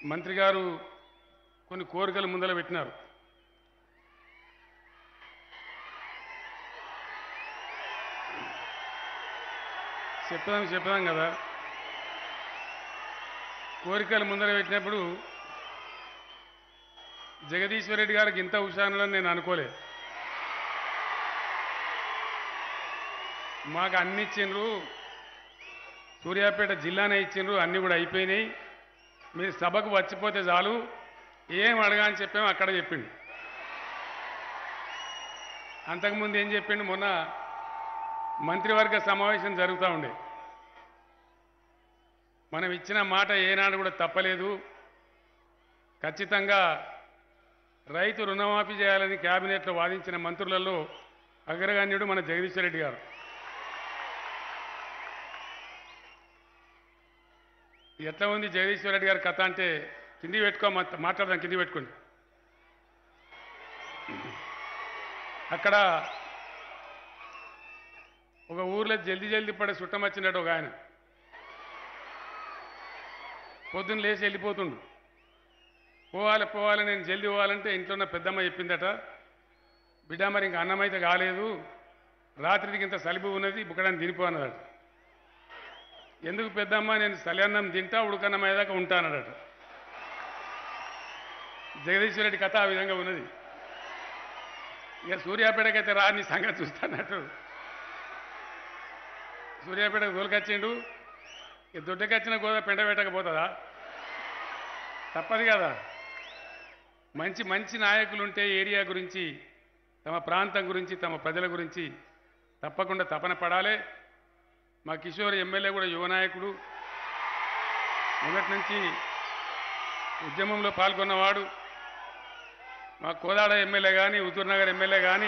మంత్రి గారు కొన్ని కోరికలు ముందర పెట్టినారు చెప్పదాం చెప్పదాం కదా కోరికలు ముందర పెట్టినప్పుడు జగదీశ్వర్ రెడ్డి గారికి ఇంత హుషారులని నేను అనుకోలే మాకు అన్ని ఇచ్చిండ్రు సూర్యాపేట జిల్లానే ఇచ్చిండ్రు అన్నీ కూడా అయిపోయినాయి మీరు సభకు వచ్చిపోతే చాలు ఏం అడగా అని చెప్పాము అక్కడ చెప్పిండు అంతకుముందు ఏం చెప్పిండు మొన్న మంత్రివర్గ సమావేశం జరుగుతూ ఉండే మనం ఇచ్చిన మాట ఏనాడు కూడా తప్పలేదు ఖచ్చితంగా రైతు రుణమాఫీ చేయాలని కేబినెట్లో వాదించిన మంత్రులలో అగ్రగణ్యుడు మన జగదీశ్వర్ రెడ్డి గారు ఎట్లా ఉంది జగదీశ్వర్ రెడ్డి గారి కథ అంటే కింది పెట్టుకో మా- మాట్లాడదాం కింది పెట్టుకోండి అక్కడ ఒక ఊర్లో జల్దీ జల్దీ పడే చుట్టం వచ్చినట్టు ఒక ఆయన పొద్దున్న లేచి వెళ్ళిపోతుండు పోవాలి పోవాలి నేను జల్దీ పోవాలంటే ఇంట్లో ఉన్న పెద్దమ్మ చెప్పిందట బిడ్డ మరి ఇంక అన్నం అయితే కాలేదు రాత్రికి ఇంత సలిపు ఉన్నది బుక్కడానికి తినిపో అన్నదట ఎందుకు పెద్దమ్మ నేను సలియన్నం తింటా ఉడకన్నం అయ్యేదాకా ఉంటానడట జగదీశ్వర రెడ్డి కథ ఆ విధంగా ఉన్నది ఇక సూర్యాపేటకైతే రా నీ సంగతి చూస్తానట్టు సూర్యాపేటకు తోలుకొచ్చిండు ఇక దొడ్డకొచ్చిన గోదా పెంట పెట్టకపోతుందా తప్పదు కదా మంచి మంచి నాయకులు ఉంటే ఏరియా గురించి తమ ప్రాంతం గురించి తమ ప్రజల గురించి తప్పకుండా తపన పడాలి మా కిషోర్ ఎమ్మెల్యే కూడా యువ నాయకుడు మొదటి నుంచి ఉద్యమంలో పాల్గొన్నవాడు మా కోదాడ ఎమ్మెల్యే కానీ హుజూర్నగర్ ఎమ్మెల్యే కానీ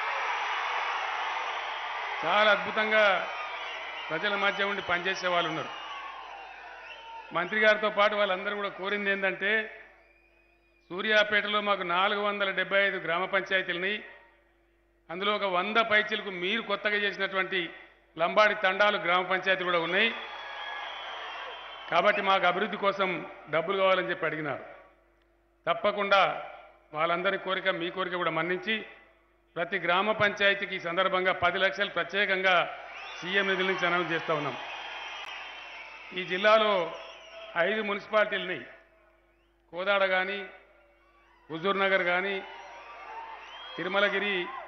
చాలా అద్భుతంగా ప్రజల మధ్య ఉండి పనిచేసే వాళ్ళు ఉన్నారు మంత్రి గారితో పాటు వాళ్ళందరూ కూడా కోరింది ఏంటంటే సూర్యాపేటలో మాకు నాలుగు వందల డెబ్బై ఐదు గ్రామ పంచాయతీలని అందులో ఒక వంద పైచీలకు మీరు కొత్తగా చేసినటువంటి లంబాడి తండాలు గ్రామ పంచాయతీలు కూడా ఉన్నాయి కాబట్టి మాకు అభివృద్ధి కోసం డబ్బులు కావాలని చెప్పి అడిగినారు తప్పకుండా వాళ్ళందరి కోరిక మీ కోరిక కూడా మన్నించి ప్రతి గ్రామ పంచాయతీకి ఈ సందర్భంగా పది లక్షలు ప్రత్యేకంగా సీఎం నిధుల నుంచి అనౌన్స్ చేస్తూ ఉన్నాం ఈ జిల్లాలో ఐదు మున్సిపాలిటీలు ఉన్నాయి కోదాడ కానీ హుజూర్ నగర్ కానీ తిరుమలగిరి